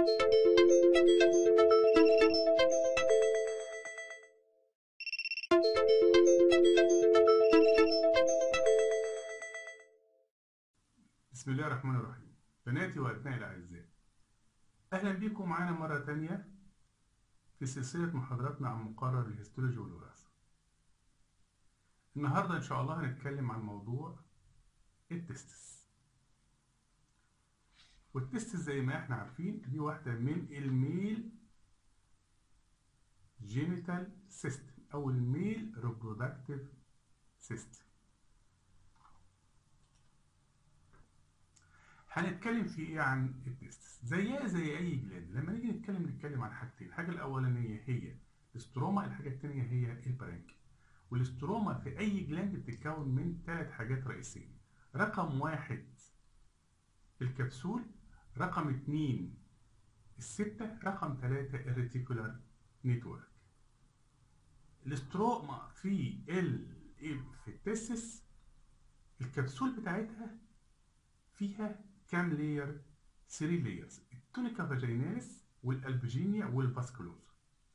بسم الله الرحمن الرحيم بناتي وأبنائي الأعزاء أهلا بكم معانا مرة تانية في سلسلة محاضراتنا عن مقرر الهيستولوجي والوراثة النهاردة إن شاء الله هنتكلم عن موضوع التستس والتستس زي ما احنا عارفين دي واحدة من الميل جينيتال سيستم أو الميل ريبرودكتيف سيستم هنتكلم في ايه عن التستس زيها زي اي جلاند لما نيجي نتكلم نتكلم عن حاجتين الحاجه الاولانيه هي الاستروما الحاجه الثانيه هي البرانكي والاستروما في اي جلاند بتتكون من ثلاث حاجات رئيسيه رقم واحد الكبسول رقم اثنين الستة رقم ثلاثة الريتيكولار نتورك الاستروما في ال في التستس الكبسول بتاعتها فيها كام لاير 3 لايرز التونيكا فاجيناليس والالبجينيا والفاسكولوزا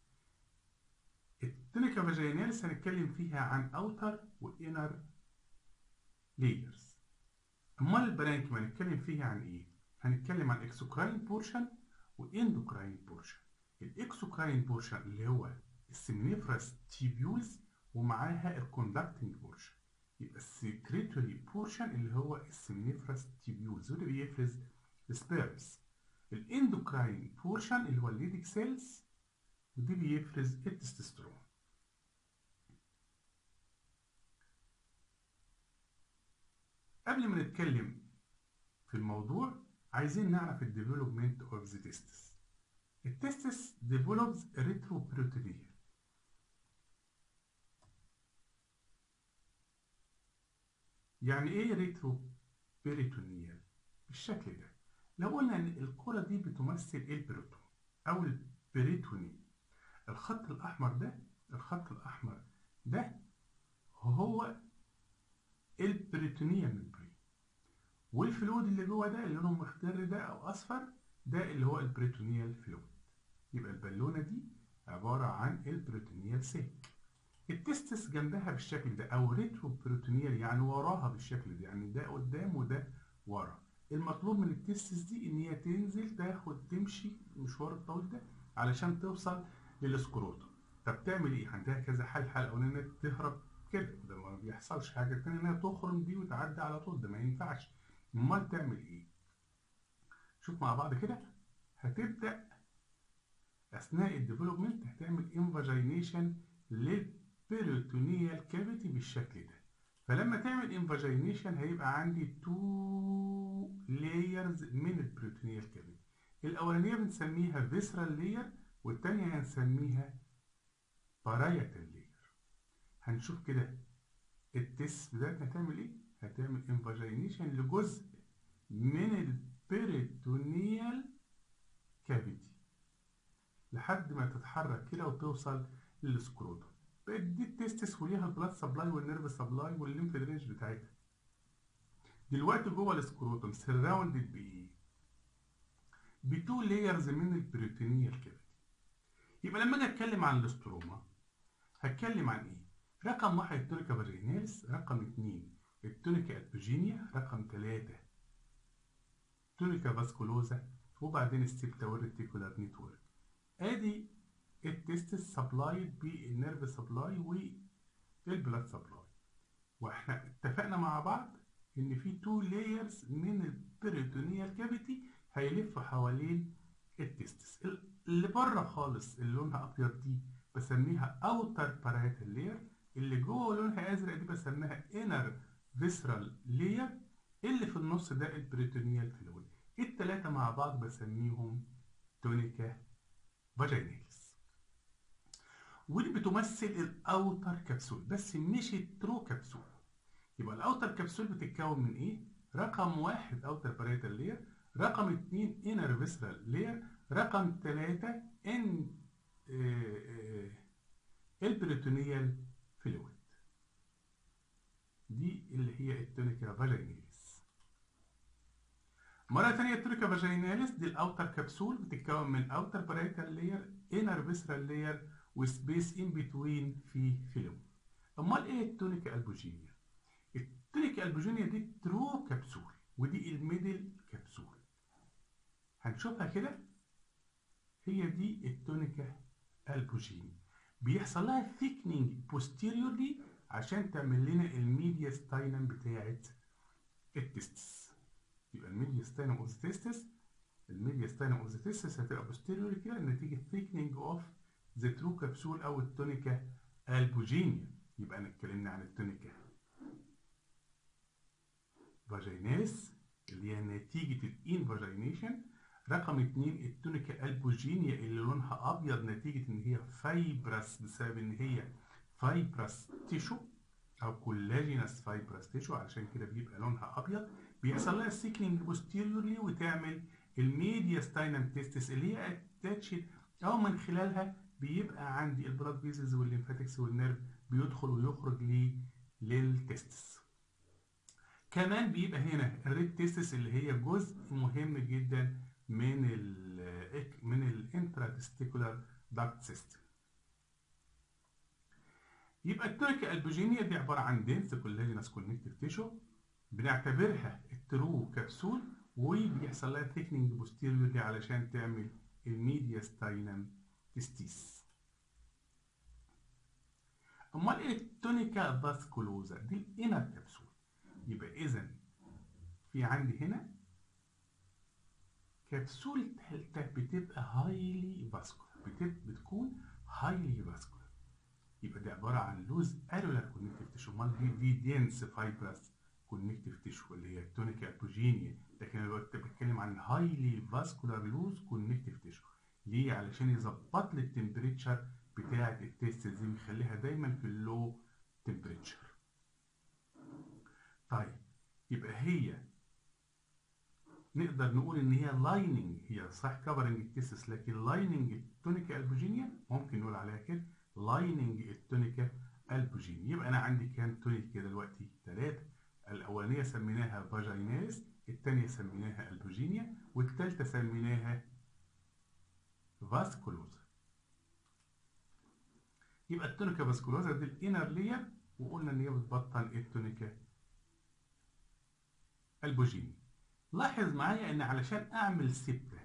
التونيكا فاجيناليس هنتكلم فيها عن اوتر وانر لايرز امال البرانكيوم هنتكلم فيها عن ايه هنتكلم عن اكسوكراين بورشن واندوكراين بورشن الاكسوكراين بورشن اللي هو السمنيفرس تيبيولز ومعاها الكوندكتنج بورشن يبقى السكريتوري بورشن اللي هو السمنيفرس تيبيولز واللي بيفرز السبيرمز الاندوكراين بورشن اللي هو الليديك سيلز ودي بيفرز التستوستيرون قبل ما نتكلم في الموضوع عايزين نعرف الديفلوبمنت اوف ذا تستس التستس ديفلوبز ريتروبروتينيا يعني ايه ريترو بيريتونيال بالشكل ده لو قلنا ان الكرة دي بتمثل البريتون او البريتوني الخط الاحمر ده الخط الاحمر ده هو البريتونيال ممبرين والفلويد اللي جوه ده اللي لونه مخضر ده او اصفر ده اللي هو البريتونيال فلويد يبقى البالونه دي عباره عن البريتونيال سيك التستس جنبها بالشكل ده او ريترو بروتونيال يعني وراها بالشكل ده يعني ده قدام وده ورا المطلوب من التستس دي ان هي تنزل تاخد تمشي المشوار الطويل ده علشان توصل للسكروتوم طب تعمل ايه عندها كذا حل حل اولاني انها تهرب كده ده ما بيحصلش حاجه تانية انها تخرم دي وتعدي على طول ده ما ينفعش امال تعمل ايه شوف مع بعض كده هتبدا اثناء الديفلوبمنت هتعمل انفاجينيشن لل بيريتونيال كافيتي بالشكل ده فلما تعمل انفاجينيشن هيبقى عندي تو لايرز من البريتونيال كافيتي الاولانيه بنسميها فيسرال لاير والثانيه هنسميها بارايتال لاير هنشوف كده التست بتاعتنا هتعمل ايه هتعمل انفاجينيشن لجزء من البريتونيال كافيتي لحد ما تتحرك كده وتوصل للسكروتوم دي التستس وليها البلاد سبلاي والنيرف سبلاي والليمف درينج بتاعتها دلوقتي جوه السكروتوم سراوندد بايه بتو لايرز من البروتينيال كافيتي يبقى لما اجي اتكلم عن الاستروما هتكلم عن ايه رقم واحد التونيكا فاجيناليس رقم اتنين التونيكا البوجينيا رقم تلاتة تونيكا فاسكولوزا وبعدين السبتا والريتيكولار نتورك ادي التستس سبلايد بالنيرف سبلاي والبلاد سبلاي واحنا اتفقنا مع بعض ان في تو لايرز من البريتونيال كافيتي هيلفوا حوالين التستس اللي بره خالص اللي لونها ابيض دي بسميها اوتر باريتال لاير اللي جوه لونها ازرق دي بسميها انر فيسرال لاير اللي في النص ده البريتونيال فلويد التلاتة مع بعض بسميهم تونيكا فاجيناليس ودي بتمثل الاوتر كبسول بس مش الترو كبسول يبقى الاوتر كبسول بتتكون من ايه رقم واحد اوتر باريتال لير رقم اتنين انر فيسرال لير رقم تلاتة ان البريتونيال فلويد دي اللي هي التونيكا فاجيناليس مرة تانية التونيكا فاجيناليس دي الاوتر كبسول بتتكون من اوتر برايتال لاير انر فيسرال لاير وسبيس ان بتوين في فيلم امال ايه التونيكا البوجينيا التونيكا البوجينيا دي ترو كبسول ودي الميدل كبسول هنشوفها كده هي دي التونيكا البوجينيا بيحصل لها ثيكنينج بوستيريورلي عشان تعمل لنا الميديا ستاينم بتاعت التستس يبقى الميديا ستاينم اوف ذا تستس الميديا ستاينم اوف ذا تستس هتبقى بوستيريورلي كده نتيجه ثيكنينج اوف ذا ترو كبسول او التونيكا البوجينيا يبقى انا اتكلمنا عن التونيكا فاجيناليس اللي هي نتيجه الانفاجينيشن رقم اتنين التونيكا البوجينيا اللي لونها ابيض نتيجه ان هي فايبرس بسبب ان هي فايبرس تيشو او كولاجينس فايبرس تيشو علشان كده بيبقى لونها ابيض بيحصل لها سيكنينج بوستيريورلي وتعمل الميديا ستاينم تيستس اللي هي اتاتشد او من خلالها بيبقى عندي البلاد فيزلز والليمفاتكس والنيرف بيدخل ويخرج لي للتستس كمان بيبقى هنا الريد تيستس اللي هي جزء مهم جدا من ال من الانتراتستيكولار داكت سيستم يبقى التونيكا البوجينيا دي عباره عن دنس كولاجينس كونكتيف تيشو بنعتبرها الترو كبسول وبيحصل لها ثيكنينج بوستيريورلي علشان تعمل الميديا ستاينم تستيس امال ايه التونيكا فاسكولوزا دي الانر كبسول يبقى اذا في عندي هنا كبسولة التالتة بتبقى هايلي فاسكولار بتكون هايلي فاسكولار يبقى دي عبارة عن لوز الولار كونكتيف تيشو امال دي دي دينس فايبرس كونكتيف تيشو اللي هي التونيكا البوجينيا لكن انا بتكلم عن هايلي فاسكولار لوز كونكتيف تيشو ليه علشان يظبط لي التمبريتشر بتاعة التيست دي ويخليها دايما في اللو تمبريتشر طيب يبقى هي نقدر نقول ان هي لايننج هي صح كفرنج التيستس لكن لايننج التونيكا البوجينيا ممكن نقول عليها كده لايننج التونيكا البوجينيا يبقى انا عندي كام تونيكا دلوقتي ثلاثه الاولانيه سميناها فاجيناليس الثانيه سميناها البوجينيا والثالثه سميناها فاسكولوزا يبقى التونيكا فاسكولوزا دي الانر لير وقلنا ان هي بتبطن التونيكا البوجينيا لاحظ معايا ان علشان اعمل سبتة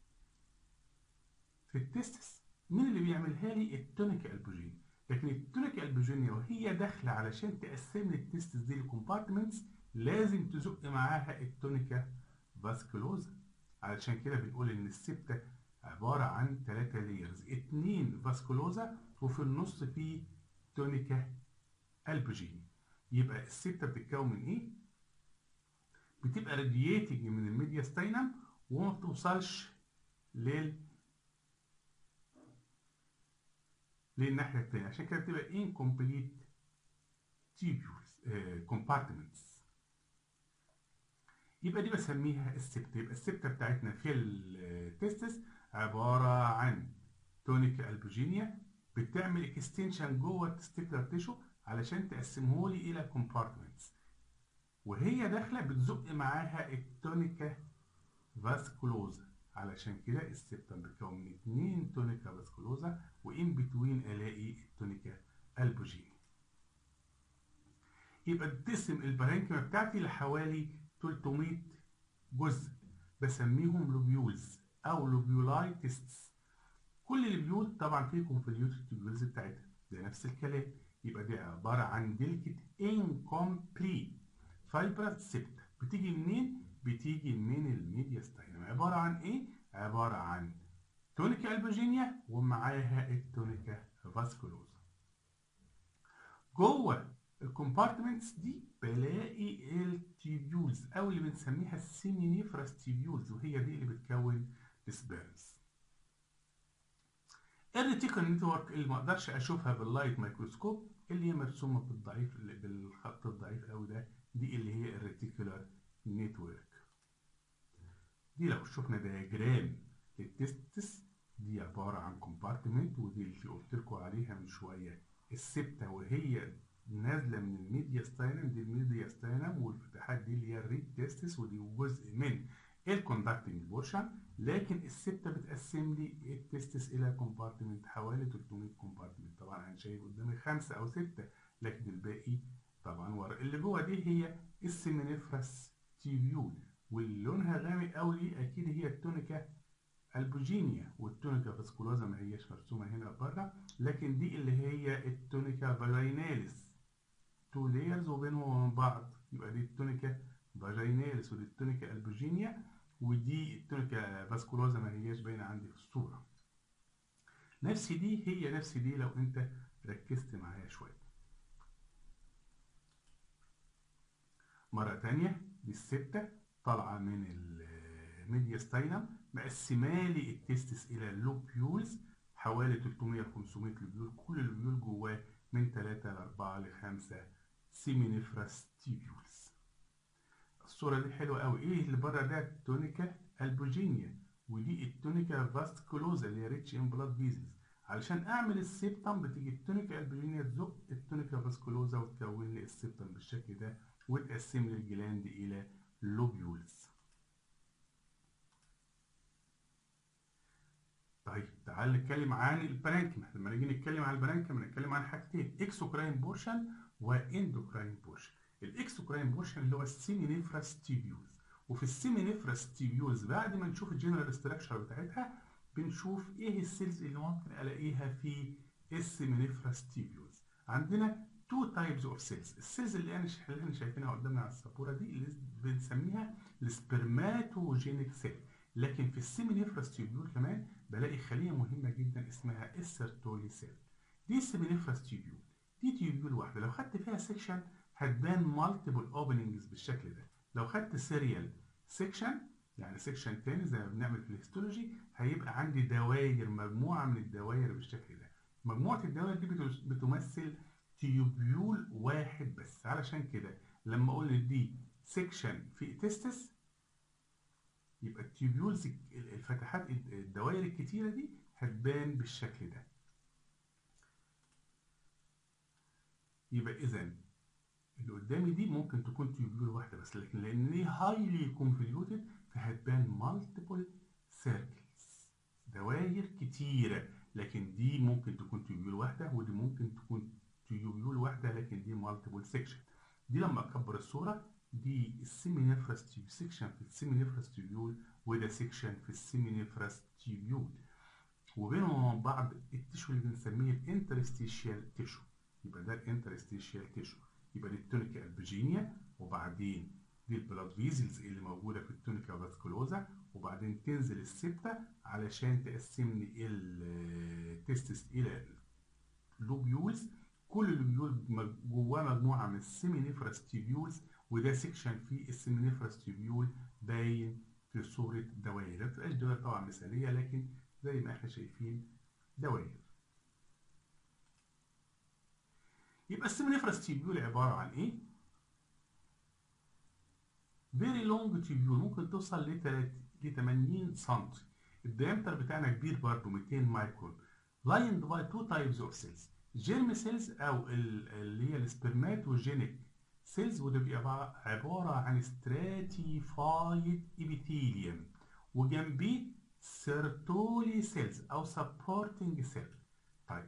في التستس مين اللي بيعملها لي التونيكا البوجينيا لكن التونيكا البوجينيا وهي داخله علشان تقسم لي التستس دي لكومبارتمنتس لازم تزق معاها التونيكا فاسكولوزا علشان كده بنقول ان السبتة عبارة عن ثلاثة ليرز اتنين فاسكولوزا وفي النص في تونيكا البوجينيا يبقى السبتة بتتكون من ايه؟ بتبقى رادياتنج من الميديا ستاينم وما بتوصلش لل للناحية التانية عشان كده بتبقى incomplete tubules uh, compartments يبقى دي بسميها السبتة يبقى السبتة بتاعتنا في التستس عبارة عن تونيكا البوجينيا بتعمل اكستنشن جوه التستيكولار تيشو علشان تقسمه لي الى كومبارتمنتس وهي داخله بتزق معاها التونيكا فاسكولوزا علشان كده السبتم بتكون من اتنين تونيكا فاسكولوزا وان بتوين الاقي التونيكا البوجينيا يبقى بتقسم البارينكيما بتاعتي لحوالي 300 جزء بسميهم لوبيولز او لوبيولاي تيستس كل البيول طبعا فيه كونفوليوتد تيوبولز بتاعتها ده نفس الكلام يبقى دي عباره عن ديليكت انكمبليت فايبرس سبتة بتيجي منين؟ بتيجي من الميديا ستاينم عبارة عن ايه؟ عبارة عن تونيكا البوجينيا ومعاها التونيكا فاسكولوزا جوه الكومبارتمنتس دي بلاقي التيبيولز او اللي بنسميها السيمينيفراس تيبيولز وهي دي اللي بتكون السبيرمز الريتيكال نتورك اللي ما اقدرش اشوفها باللايت مايكروسكوب اللي هي مرسومه بالضعيف بالخط الضعيف قوي ده دي اللي هي الريتيكولار نتورك دي لو شفنا دياجرام للتستس دي عبارة عن كومبارتمنت ودي اللي قلت لكم عليها من شوية السبتة وهي نازلة من الميديا ستاينم دي الميديا ستاينم والفتحات دي اللي هي الريد تستس ودي جزء من الكوندكتنج بورشن لكن السبتة بتقسم لي التستس الى كومبارتمنت حوالي 300 كومبارتمنت طبعا انا شايف قدامي خمسة او ستة لكن الباقي طبعا ورا اللي جوه دي هي السيمينيفرس تيبيول واللي لونها غامق قوي اكيد هي التونيكا البوجينيا والتونيكا فاسكولوزا ما هياش مرسومه هنا بره لكن دي اللي هي التونيكا فاجيناليس تو لايرز وبينهم وبين بعض يبقى دي التونيكا فاجيناليس ودي التونيكا البوجينيا ودي التونيكا فاسكولوزا ما هياش باينه عندي في الصوره نفس دي هي نفس دي لو انت ركزت معايا شويه مرة تانية دي الستة طالعة من الميدياستاينم مقسمالي التستس إلى لوبيولز حوالي 300 500 لوبيول كل لوبيول جواه من 3 ل 4 ل 5 سيمينيفراس تيبيولز الصورة دي حلوة قوي ايه اللي بره ده التونيكا البوجينيا ودي التونيكا فاسكولوزا اللي هي ريتش ان بلاد فيزلز علشان اعمل السيبتم بتيجي التونيكا البوجينيا تزق التونيكا فاسكولوزا وتكون لي السيبتم بالشكل ده وتقسم لي الجلاند الى لوبيولز طيب تعال نتكلم عن البرانكيما لما نيجي نتكلم عن البرانكيما نتكلم عن حاجتين اكسوكراين بورشن واندوكراين بورشن الاكسوكراين بورشن اللي هو السيمينيفراس تيبيولز وفي السيمينيفراس تيبيولز بعد ما نشوف الجنرال ستراكشر بتاعتها بنشوف ايه السيلز اللي ممكن الاقيها في السيمينيفراس تيبيولز عندنا تو تايبز اوف سيلز السيلز اللي انا اللي احنا شايفينها قدامنا على السبوره دي اللي بنسميها السبرماتوجينيك سيل لكن في السيمينيفراس تيبيول كمان بلاقي خليه مهمه جدا اسمها السيرتولي سيل دي السيمينيفراس تيبيول دي تيبيول واحده لو خدت فيها سيكشن هتبان مالتيبل اوبننجز بالشكل ده لو خدت سيريال سيكشن يعني سيكشن تاني زي ما بنعمل في الهيستولوجي هيبقى عندي دواير مجموعه من الدواير بالشكل ده مجموعه الدواير دي بتمثل تيوبيول واحد بس علشان كده لما اقول ان دي سيكشن في تستس يبقى التيوبيولز الفتحات الدوائر الكتيرة دي هتبان بالشكل ده يبقى إذا اللي قدامي دي ممكن تكون تيوبيول واحدة بس لكن لأن دي هايلي كونفوليوتد فهتبان مالتيبل سيركلز دوائر كتيرة لكن دي ممكن تكون تيوبيول واحدة ودي ممكن تكون تيوبيول واحدة لكن دي مالتيبل سيكشن دي لما أكبر الصورة دي السيمينيفراس تيوب سيكشن في السيمينيفراس تيبيول وده سيكشن في السيمينيفراس تيبيول وبينهم وبين بعض التشو اللي بنسميه الانترستيشيال تيشو يبقى ده الانترستيشيال تيشو يبقى دي التونيكا البيجينيا وبعدين دي البلاد فيزلز اللي موجوده في التونيكا فاسكولوزا وبعدين تنزل السبتة علشان تقسم لي التستس الى لوبيولز كل لوبيول جواه مجموعه من السيمينيفراس تيبيولز وده سيكشن في السيمينيفراس تيبيول باين في صورة دوائر ما بتبقاش دوائر طبعا مثالية لكن زي ما احنا شايفين دوائر يبقى السيمينيفراس تيبيول عبارة عن ايه؟ فيري لونج تيبيول ممكن توصل ل 80 سم الديامتر بتاعنا كبير برضه 200 مايكرون لايند باي تو تايبز اوف سيلز جيرم سيلز او اللي هي السبرماتوجينيك سيلز وده بيبقى عبارة عن ستراتيفايد ابيثيليوم وجنبيه سيرتولي سيلز او سبورتنج سيل طيب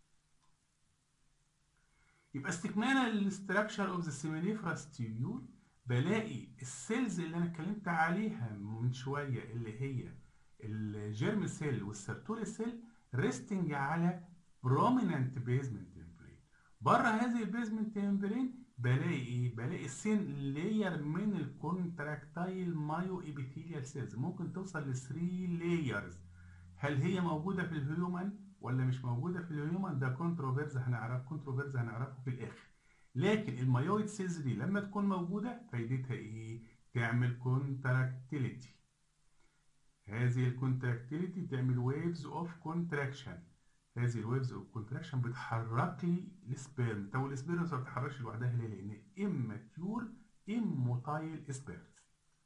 يبقى استكمالا للستراكشر اوف ذا سيمينيفراس تيبيول بلاقي السيلز اللي انا اتكلمت عليها من شويه اللي هي الجيرم سيل والسيرتولي سيل ريستنج على بروميننت بيزمنت ممبرين بره هذه البيزمنت ممبرين بلاقي ايه؟ بلاقي السين لاير من الكونتراكتايل مايو ابيثيليال سيلز ممكن توصل ل 3 لايرز هل هي موجوده في الهيومن ولا مش موجوده في الهيومن ده كونتروفيرز هنعرف كونتروفيرز هنعرفه في الاخر لكن المايويد سيلز دي لما تكون موجوده فايدتها ايه؟ تعمل كونتراكتيليتي هذه الكونتراكتيليتي تعمل ويفز اوف كونتراكشن هذه الويفز اوف كونتراكشن بتحرك لي السبيرم طب السبيرم ما بتتحركش لوحدها ليه؟ لان اماتيور اموتايل سبيرمز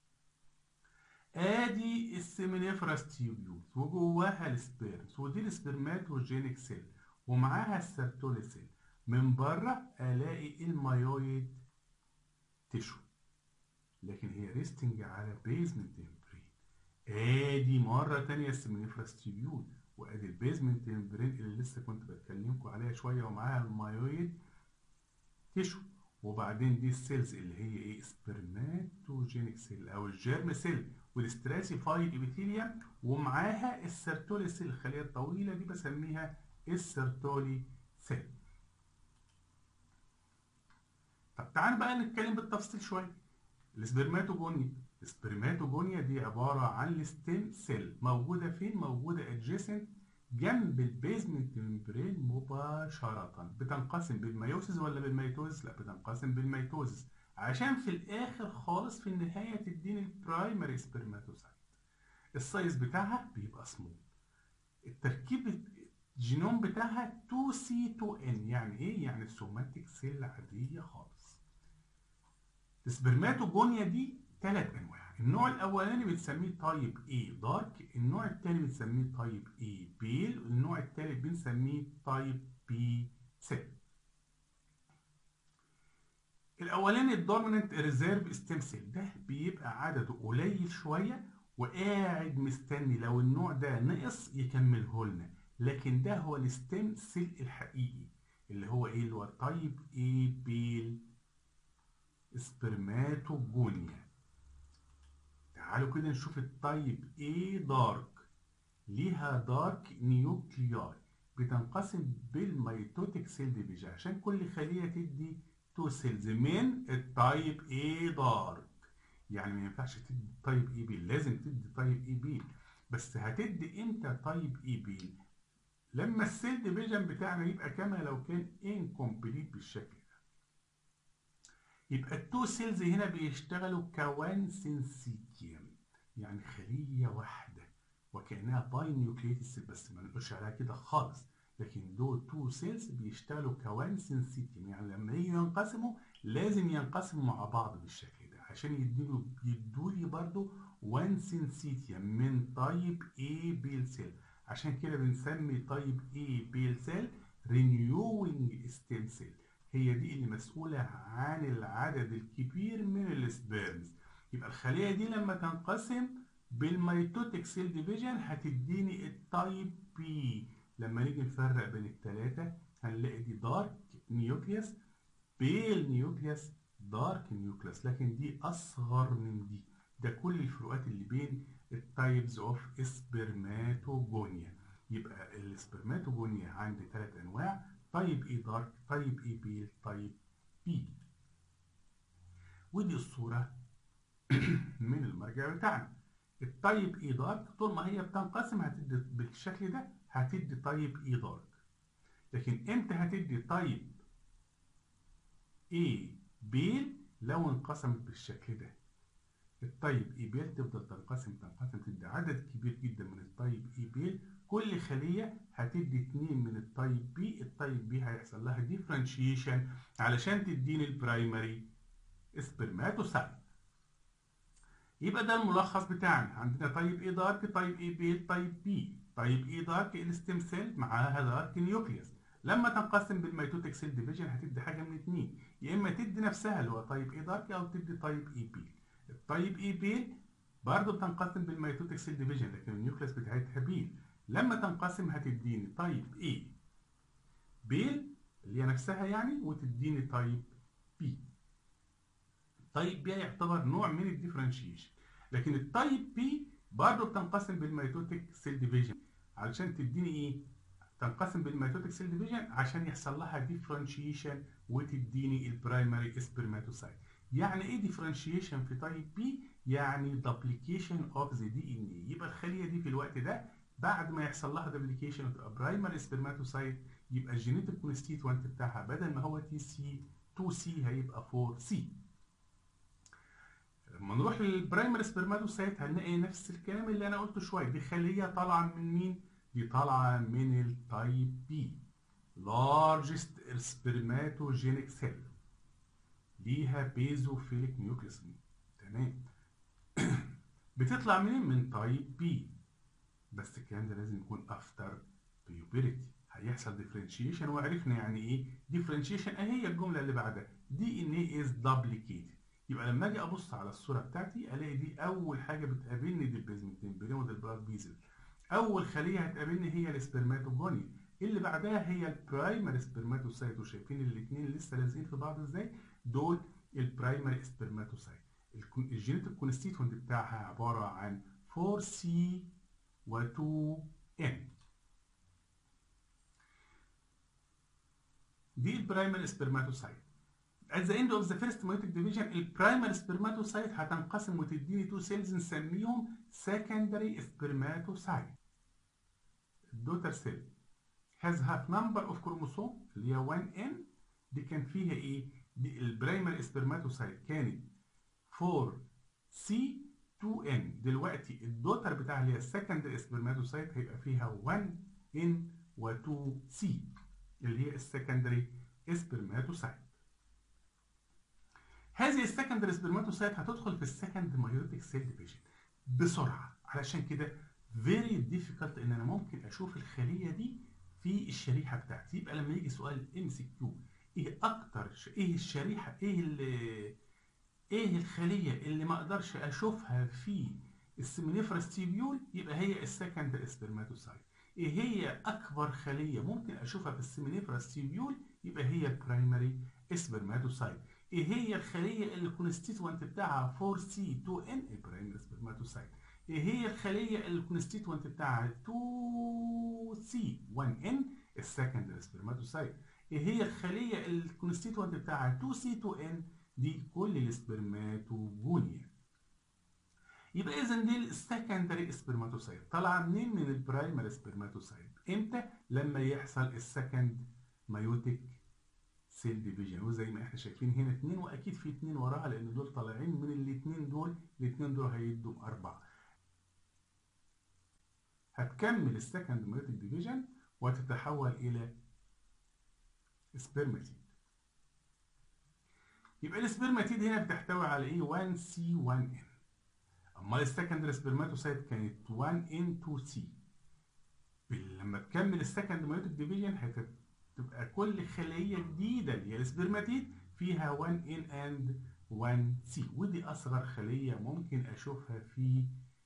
ادي السيمينيفراس تيوبيولز وجواها السبيرمز ودي السبرماتوجينيك سيل ومعاها السيرتولي سيل من بره الاقي المايويد تيشو لكن هي ريستنج على بيزمنت ممبرين ادي مره تانية السمنيفراس تيبيول وادي البيزمنت ممبرين اللي لسه كنت بتكلمكم عليها شويه ومعاها المايويد تيشو وبعدين دي السيلز اللي هي ايه سبرماتوجينيك سيل او الجيرم سيل والستراسيفايد ابيثيليوم ومعاها السيرتولي سيل الخليه الطويله دي بسميها السيرتولي سيل طب تعال بقى نتكلم بالتفصيل شويه السبرماتوجونيا السبرماتوجونيا دي عباره عن الستيم سيل موجوده فين موجوده ادجيسنت جنب البيزمنت ممبرين مباشره بتنقسم بالميوسيس ولا بالميتوزيس لا بتنقسم بالميتوزيس عشان في الاخر خالص في النهايه تديني البرايمري سبرماتوسايت السايز بتاعها بيبقى سمول التركيب الجينوم بتاعها 2C2N يعني ايه يعني سوماتيك سيل عاديه خالص السبرماتوجونيا دي ثلاث انواع النوع الاولاني بنسميه تايب A دارك النوع الثاني بنسميه تايب A بيل والنوع الثالث بنسميه تايب B سيل الاولاني الدوميننت ريزيرف ستيم سيل ده بيبقى عدده قليل شويه وقاعد مستني لو النوع ده نقص يكمله لنا لكن ده هو الستيم سيل الحقيقي اللي هو ايه اللي هو تايب A بيل سبرماتوجونيا تعالوا كده نشوف التايب A دارك ليها دارك نيوكلياي بتنقسم بالميتوتيك سيل ديفيجن عشان كل خليه تدي تو سيلز من التايب A دارك يعني ما ينفعش تدي تايب A بي لازم تدي تايب A بي بس هتدي امتى تايب A بي لما السيل ديفيجن بتاعنا يبقى كما لو كان انكمبليت بالشكل ده يبقى التو سيلز هنا بيشتغلوا كوان سينسيتيوم يعني خليه واحده وكانها باي نيوكليتد سيل بس ما نقولش عليها كده خالص لكن دول تو سيلز بيشتغلوا كوان سينسيتيوم يعني لما يجوا ينقسموا لازم ينقسموا مع بعض بالشكل ده عشان يديله يدوا لي برضه وان سينسيتيوم من تايب A بيل سيل عشان كده بنسمي تايب A بيل سيل رينيوينج ستيم سيل هي دي اللي مسؤولة عن العدد الكبير من السبيرمز يبقى الخلية دي لما تنقسم بالميتوتيك سيل ديفيجن هتديني التايب بي لما نيجي نفرق بين الثلاثة هنلاقي دي دارك نيوكليوس بيل نيوكليوس دارك نيوكليوس لكن دي أصغر من دي ده كل الفروقات اللي بين التايبز اوف سبرماتوجونيا يبقى السبرماتوجونيا عندي ثلاث انواع تايب اي دارك تايب اي بيل تايب بي ودي الصورة من المرجع بتاعنا التايب اي دارك طول ما هي بتنقسم هتدي بالشكل ده هتدي تايب اي دارك لكن امتى هتدي تايب اي بيل لو انقسمت بالشكل ده التايب اي بيل تفضل تنقسم تنقسم تدي عدد كبير جدا من التايب اي بيل كل خلية هتدي اتنين من التايب بي التايب بي هيحصل لها ديفرنشيشن علشان تديني البرايمري سبرماتوسايت يبقى ده الملخص بتاعنا عندنا تايب اي دارك تايب اي بيل تايب بي تايب اي دارك الستيم سيل معاها دارك نيوكليوس لما تنقسم بالميتوتيك سيل ديفيجن هتدي حاجه من اتنين يا اما تدي نفسها اللي هو تايب اي دارك او تدي تايب اي بي التايب اي بي برضه بتنقسم بالميتوتيك سيل ديفيجن لكن النيوكليوس بتاعتها بيل لما تنقسم هتديني تايب A بيل اللي هي نفسها يعني وتديني تايب B تايب B يعتبر نوع من الديفرنشيشن لكن التايب B برضه بتنقسم بالميتوتيك سيل ديفيجن علشان تديني ايه تنقسم بالميتوتيك سيل ديفيجن عشان يحصل لها ديفرنشيشن وتديني البرايمري سبرماتوسايت يعني ايه ديفرنشيشن في تايب B يعني دوبليكيشن اوف ذا دي ان اي يبقى الخليه دي في الوقت ده بعد ما يحصل لها دوبليكيشن وتبقى برايمري سبرماتوسايت يبقى الجينيتيك كونستيتوانت بتاعها بدل ما هو تي سي 2 سي هيبقى 4 سي لما نروح للبرايمري سبرماتوسايت هنلاقي نفس الكلام اللي انا قلته شويه دي خليه طالعه من مين دي طالعه من التايب بي لارجست سبرماتوجينيك سيل ليها بيزوفيليك نيوكليس تمام بتطلع منين من تايب بي بس الكلام ده لازم يكون افتر بيوبريتي هيحصل ديفرنشيشن وعرفنا يعني ايه ديفرنشيشن اهي الجمله اللي بعدها دي ان ايه از دوبليكيتد يبقى لما اجي ابص على الصوره بتاعتي الاقي دي اول حاجه بتقابلني دي البيزمنت ممبرين ودي البلاد فيزل اول خليه هتقابلني هي السبرماتوجونيا اللي بعدها هي البرايمري سبرماتوسايت وشايفين الاثنين لسه لازقين في بعض ازاي دول البرايمري سبرماتوسايت الجينيتيك كونستيتوينت بتاعها عباره عن 4C و 2N دي البرايمري سبرماتوسايت at the end of the first meiotic division البرايمري سبرماتوسايت هتنقسم وتديني تو سيلز نسميهم secondary spermatocyte الدوتر سيل has half number of chromosome اللي هي 1N دي كان فيها ايه؟ دي البرايمري سبرماتوسايت كانت 4C 2N دلوقتي الدوتر بتاعها اللي هي السكندري سبرماتوسايت هيبقى فيها 1N و 2C اللي هي السكندري سبرماتوسايت هذه السكندري سبرماتوسايت هتدخل في السكند مايوتيك سيل ديفيجن بسرعه علشان كده فيري ديفيكالت ان انا ممكن اشوف الخليه دي في الشريحه بتاعتي يبقى لما يجي سؤال ام سي كيو ايه اكتر ش... ايه الشريحه ايه اللي ايه الخليه اللي ما اقدرش اشوفها في السمنيفرس تيبيول يبقى هي السكندري سبرماتوسايت ايه هي اكبر خليه ممكن اشوفها في السمنيفرس تيبيول يبقى هي البرايمري سبرماتوسايت ايه هي الخليه اللي الكونستيتوانت بتاعها 4C2N البرايمري سبرماتوسايت ايه هي الخليه اللي الكونستيتوانت بتاعها 2C1N السكندري سبرماتوسايت ايه هي الخليه اللي الكونستيتوانت بتاعها 2C2N دي كل السبرماتوجونيا يبقى اذا دي السكندري سبرماتوسايت طالعه منين من البرايمري سبرماتوسايت امتى لما يحصل السكند مايوتيك سيل ديفيجن وزي ما احنا شايفين هنا اتنين واكيد في اتنين وراها لان دول طالعين من الاتنين دول الاتنين دول هيدوا اربعه هتكمل السكند مايوتيك ديفيجن وتتحول الى سبرماتيد يبقى السبرماتيد هنا بتحتوي على ايه 1 سي 1 ان امال السكندري سبرماتوسايت كانت 1 ان 2 سي لما تكمل السكند مايوتيك ديفيجن هتبقى كل خليه جديده اللي هي السبرماتيد فيها 1 ان اند 1 سي ودي اصغر خليه ممكن اشوفها في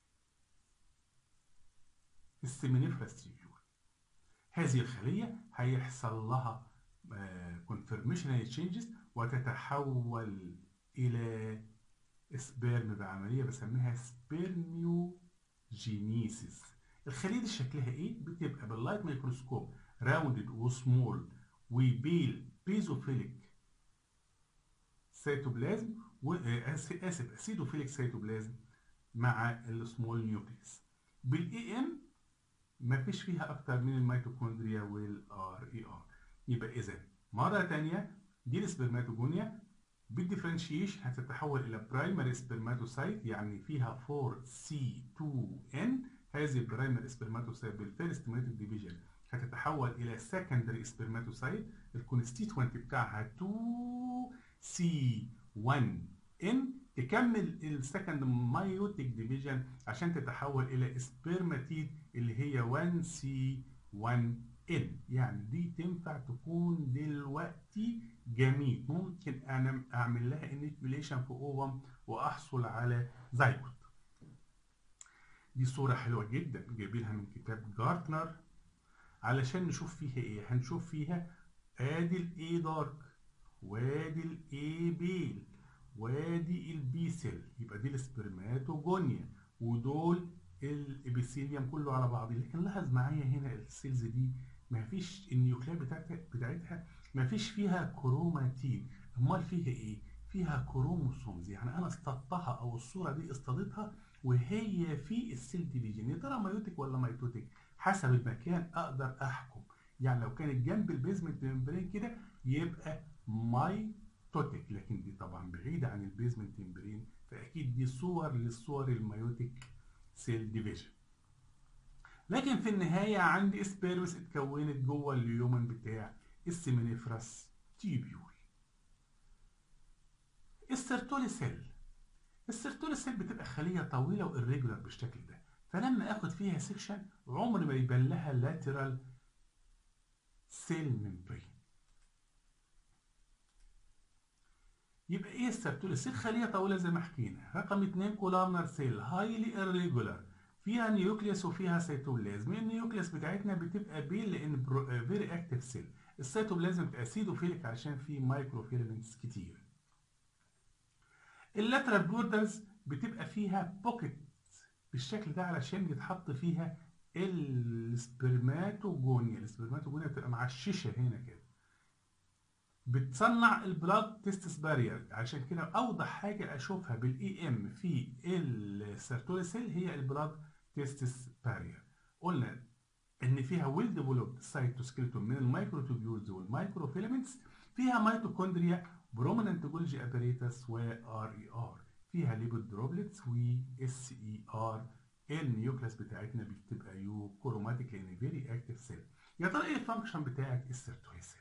السيمينيفرس تيبيول هذه الخليه هيحصل لها كونفرميشنال تشينجز وتتحول الى سبيرم بعمليه بسميها سبيرميوجينيسيس الخليه دي شكلها ايه بتبقى باللايت ميكروسكوب راوندد وسمول وبيل بيزوفيليك سيتوبلازم اسف اسيدوفيليك سيتوبلازم مع السمول نيوكليس بالاي ام مفيش فيها اكتر من الميتوكوندريا والار اي ار يبقى اذا مره ثانيه دي السبرماتوجونيا بالديفرنشيشن هتتحول الى برايمري سبرماتوسايت يعني فيها 4C2N هذه البرايمري سبرماتوسايت بالفيرست ميتوك ديفيجن هتتحول الى سكندري سبرماتوسايت الكونستيتوينت بتاعها 2C1N تكمل السكند مايوتيك ديفيجن عشان تتحول الى سبرماتيد اللي هي 1C1N يعني دي تنفع تكون دلوقتي جميل ممكن انا اعمل لها انيكيوليشن في اوفم واحصل على زيجوت دي صورة حلوة جدا جايبينها من كتاب جارتنر علشان نشوف فيها ايه هنشوف فيها ادي الاي دارك وادي الاي بيل وادي البي سيل يبقى دي السبرماتوجونيا ودول الابيثيليوم كله على بعضه لكن لاحظ معايا هنا السيلز دي ما فيش النيوكليا بتاعتها بتاعتها ما فيش فيها كروماتين امال فيها ايه فيها كروموسومز يعني انا اصطدتها او الصوره دي اصطادتها وهي في السيل ديفيجن يا ترى مايوتيك ولا مايتوتيك حسب المكان اقدر احكم يعني لو كانت جنب البيزمنت ممبرين كده يبقى مايتوتيك لكن دي طبعا بعيده عن البيزمنت ممبرين فاكيد دي صور للصور المايوتيك سيل ديفيجن لكن في النهايه عندي سبيرمس اتكونت جوه اليومن بتاع السيمينيفراس تيبيول السيرتولي سيل السيرتولي سيل بتبقى خليه طويله والريجولار بالشكل ده فلما اخد فيها سيكشن عمري ما يبان لها لاترال سيل ممبرين يبقى ايه السيرتولي سيل خليه طويله زي ما حكينا رقم 2 كولامنر سيل هايلي irregular فيها نيوكليوس وفيها سيتوبلازم النيوكليوس بتاعتنا بتبقى بيل لان فيري اكتف سيل السيتوبلازم بتبقى سيدوفيليك عشان فيه مايكرو فيلمنتس كتير اللاترال بوردرز بتبقى فيها بوكيت بالشكل ده علشان يتحط فيها السبرماتوجونيا السبرماتوجونيا بتبقى معششه هنا كده بتصنع البلاد تيستس بارير عشان كده اوضح حاجه اشوفها بالاي ام في السيرتولي سيل هي البلاد تيستس بارير قلنا ان فيها ويل ديفلوبد سايتوسكيلتون من المايكروتوبيولز والمايكروفيلامنتس فيها ميتوكوندريا بروميننت جولجي اباريتس وار اي ار فيها ليبيد دروبلتس و اس اي ار النيوكلاس بتاعتنا بتبقى يو كروماتيك لان فيري اكتف سيل يا ترى ايه الفانكشن بتاعت السيرتولي سيل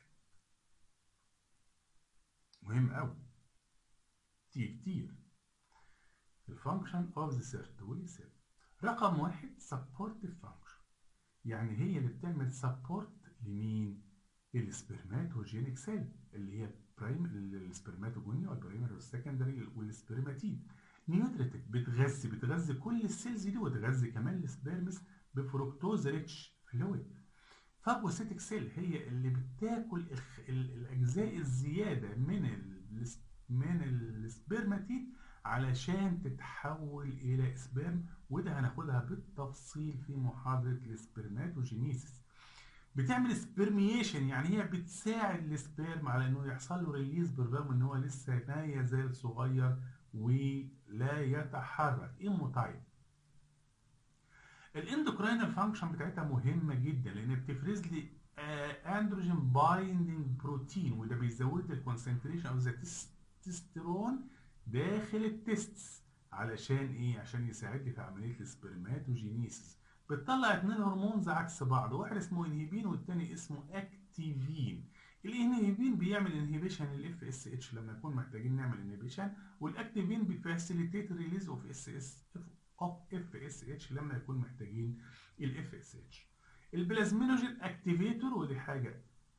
مهم قوي كتير كتير الفانكشن اوف ذا سيرتولي سيل رقم واحد سبورتيف فانكشن يعني هي اللي بتعمل سبورت لمين السبرماتوجينيك سيل اللي هي البرايم السبرماتوجونيا والبرايمري والسكندري والسبرماتيد نيوتريتيف بتغذي بتغذي كل السيلز دي وتغذي كمان السبيرمز بفركتوز ريتش فلويد فاجوسيتك سيل هي اللي بتاكل الاجزاء الزياده من ال من السبرماتيد علشان تتحول الى سبرم وده هناخدها بالتفصيل في محاضره السبرماتوجينيسيس بتعمل سبرميشن يعني هي بتساعد السبرم على انه يحصل له ريليز بالرغم ان هو لسه ما يزال صغير ولا يتحرك ايموتايب الاندوكراينال فانكشن بتاعتها مهمه جدا لان بتفرز لي اندروجين بايندينج بروتين وده بيزود لي الكونسنتريشن اوف ذا تستيرون داخل التستس علشان ايه عشان يساعد لي في عمليه السبرماتوجينيسيس بتطلع اتنين هرمونز عكس بعض واحد اسمه انهيبين والتاني اسمه اكتيفين الانهيبين بيعمل انهيبيشن للاف اس اتش لما نكون محتاجين نعمل انهيبيشن والاكتيفين بيفاسيليتيت ريليز اوف اس اس اوف اف اس اتش لما يكون محتاجين الاف اس اتش البلازمينوجين اكتيفيتور ودي حاجه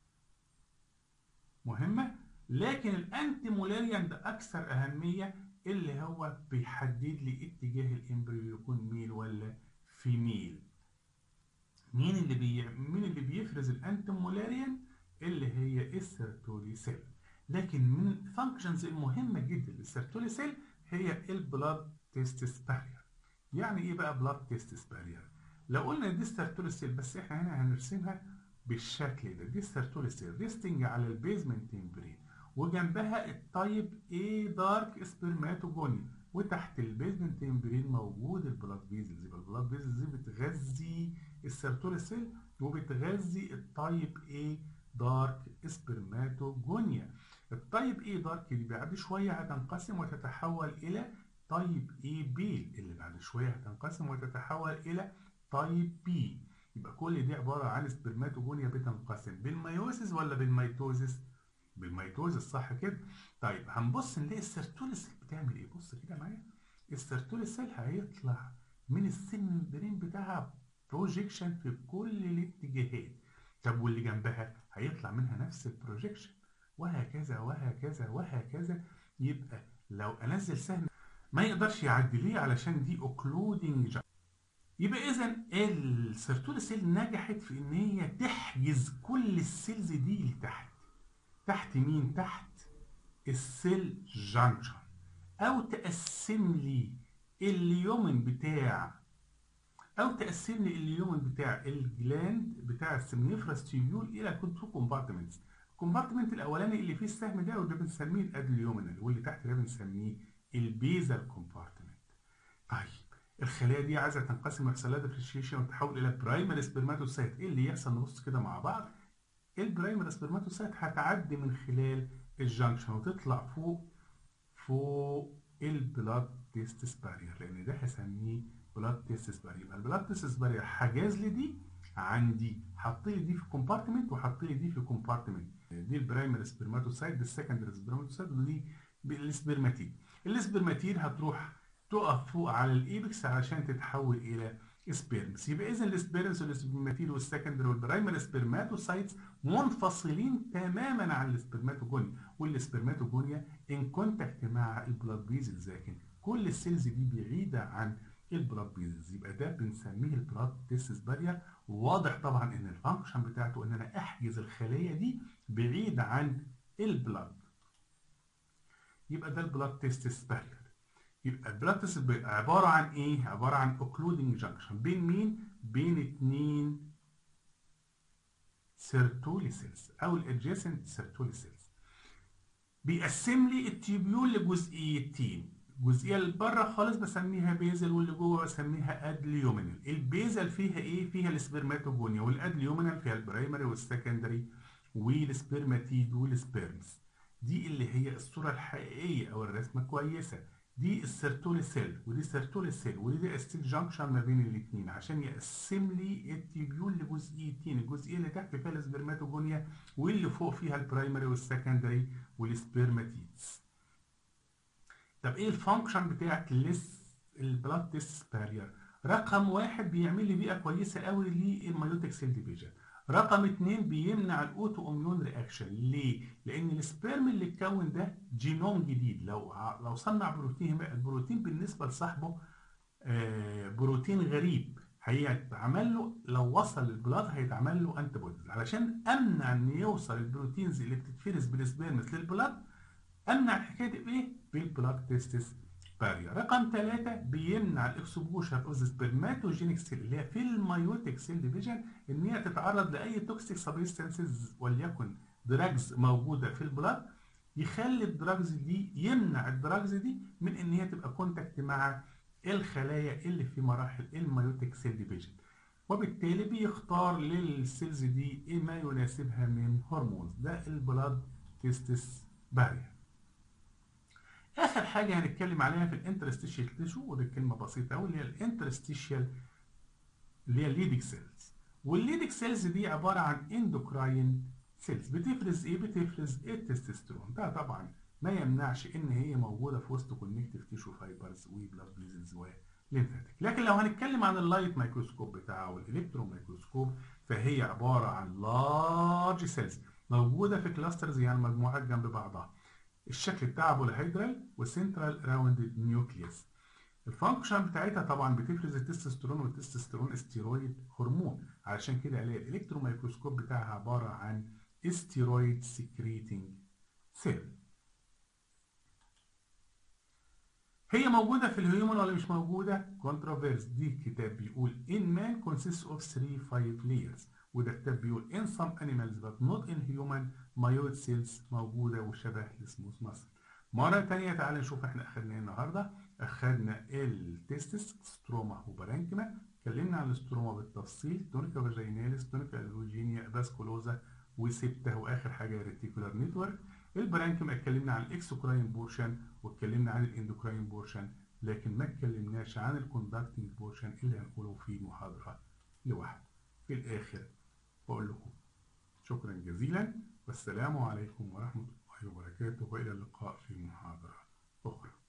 مهمه لكن الانتي مولاريان ده اكثر اهميه اللي هو بيحدد لي اتجاه الامبريو يكون ميل ولا فيميل مين اللي بي... مين اللي بيفرز الانتي مولاريان اللي هي السيرتولي سيل لكن من الفانكشنز المهمه جدا للسيرتولي سيل هي البلاد تيستس بارير يعني ايه بقى بلاد تيستس بارير لو قلنا دي السيرتولي سيل بس احنا هنا هنرسمها بالشكل ده دي السيرتولي سيل ريستنج على البيزمنت تمبرين وجنبها التايب A دارك سبرماتوجونيا وتحت البيزمنت تمبرين موجود البلاد فيزلز يبقى البلاد فيزلز دي بتغذي السيرتولي سيل وبتغذي التايب A دارك سبرماتوجونيا التايب A دارك اللي بعد شويه هتنقسم وتتحول الى تايب A بيل اللي بعد شويه هتنقسم وتتحول الى تايب B يبقى كل دي عباره عن سبرماتوجونيا بتنقسم بالميوسيس ولا بالميتوزيس بالميتوزيس صح كده طيب هنبص نلاقي السيرتولي سيل بتعمل ايه بص كده معايا السيرتولي سيل هيطلع من السيل ممبرين بتاعها بروجيكشن في كل الاتجاهات طب واللي جنبها هيطلع منها نفس البروجيكشن وهكذا وهكذا وهكذا يبقى لو انزل سهم ما يقدرش يعدي ليه علشان دي اوكلودنج يبقى اذا السيرتولي سيل نجحت في ان هي تحجز كل السيلز دي لتحت تحت مين تحت السيل جانكشن او تقسم لي اليومن بتاع او تقسم لي اليومن بتاع الجلاند بتاع السمنيفرس تيبيول الى تو كومبارتمنتس الكومبارتمنت الاولاني اللي فيه السهم ده وده بنسميه الادليومينال واللي تحت ده بنسميه البيزال كومبارتمنت طيب الخلايا دي عايزه تنقسم ويحصل لها ديفرنشيشن وتتحول الى برايمري سبرماتوسايت ايه اللي يحصل نبص كده مع بعض البرايمري سبرماتوسايت هتعدي من خلال الجنكشن وتطلع فوق فوق البلاد تيستس بارير لان ده هسميه بلاد تيستس بارير يبقى البلاد تيستس بارير حجز لي دي عندي حط لي دي في كومبارتمنت وحط لي دي في كومبارتمنت دي البرايمري سبرماتوسايت دي السكندري سبرماتوسايت ودي السبرماتيد السبرماتيد هتروح تقف فوق على الايبكس عشان تتحول الى سبيرمز يبقى اذا السبيرمز والسبرماتيد والسكندري والبرايمري سبرماتوسايتس منفصلين تماما عن السبرماتوجونيا والسبرماتوجونيا ان كونتاكت مع البلاد فيزلز لكن كل السيلز دي بعيده عن البلاد فيزلز يبقى ده بنسميه البلاد تيستس بارير واضح طبعا ان الفانكشن بتاعته ان انا احجز الخليه دي بعيد عن البلاد يبقى ده البلاد تيستس بارير يبقى البلاد تيست عباره عن ايه عباره عن اوكلودنج جانكشن بين مين بين اتنين سيرتولي سيلز او الادجيسنت سيرتولي سيلز بيقسم لي التيبيول لجزئيتين الجزئيه اللي بره خالص بسميها بيزل واللي جوه بسميها ادليومينال البيزل فيها ايه فيها السبرماتوجونيا والادليومينال فيها البرايمري والسكندري والسبرماتيد والسبيرمز دي اللي هي الصوره الحقيقيه او الرسمه كويسه دي السيرتولي سيل ودي السيرتولي سيل ودي دي استيل جانكشن ما بين الاثنين عشان يقسم لي التيبيول لجزئيتين الجزئيه اللي تحت فيها السبرماتوجونيا واللي فوق فيها البرايمري والسكندري والسبرماتيدز طب ايه الفانكشن بتاعت البلاد تيست بارير رقم واحد بيعمل لي بيئه كويسه قوي للمايوتيك سيل ديفيجن رقم اتنين بيمنع الاوتو اميون رياكشن ليه؟ لان السبيرم اللي اتكون ده جينوم جديد لو لو صنع بروتين البروتين بالنسبه لصاحبه آه بروتين غريب هيتعمل له لو وصل للبلاد هيتعمل له انتي بوديز علشان امنع ان يوصل البروتينز اللي بتتفرز بالسبيرمز للبلاد امنع الحكايه دي بايه؟ بالبلاد تيستس بارير رقم ثلاثة بيمنع الاكسبوشر اوف سبرماتوجينيك سيل اللي هي في المايوتيك سيل ديفيجن ان هي تتعرض لاي توكسيك سبستانسز وليكن دراجز موجوده في البلاد يخلي الدراجز دي يمنع الدراجز دي من ان هي تبقى كونتاكت مع الخلايا اللي في مراحل المايوتيك سيل ديفيجن وبالتالي بيختار للسيلز دي ما يناسبها من هرمونز ده البلاد تيستس بارير اخر حاجه هنتكلم عليها في الانترستيشيال تيشو ودي كلمه بسيطه قوي اللي هي الانترستيشيال اللي هي الليدك سيلز والليدك سيلز دي عباره عن اندوكراين سيلز بتفرز ايه بتفرز التستوستيرون ده طبعا ما يمنعش ان هي موجوده في وسط كونكتيف تيشو فايبرز وبلاد فيزلز وليمفاتيك لكن لو هنتكلم عن اللايت مايكروسكوب بتاعه والالكترون مايكروسكوب فهي عباره عن لارج سيلز موجوده في كلاسترز يعني مجموعات جنب بعضها الشكل بتاعها بوليهيدرال وسنترال راوندد نيوكليوس الفانكشن بتاعتها طبعا بتفرز التستوستيرون والتستوستيرون استيرويد هرمون علشان كده الاقي الالكترون مايكروسكوب بتاعها عباره عن استيرويد سكريتنج سيل هي موجودة في الهيومن ولا مش موجودة؟ كونتروفيرس دي كتاب بيقول in man consists of 3 5 layers وده كتاب بيقول in some animals but not in human myoid cells موجودة وشبه السموث ماسل مرة تانية تعالى نشوف احنا اخدنا ايه النهاردة اخدنا التستس ستروما وبرانكما اتكلمنا عن الستروما بالتفصيل تونيكا فاجيناليس تونيكا الفوجينيا باسكولوزا وسبته واخر حاجة ريتيكولار نتورك البرانكما اتكلمنا عن الاكسوكراين بورشن واتكلمنا عن الاندوكراين بورشن لكن ما اتكلمناش عن الكوندكتنج بورشن اللي هنقوله في محاضرة لوحده في الاخر بقول لكم شكرا جزيلا والسلام عليكم ورحمة الله وبركاته وإلى اللقاء في محاضرة أخرى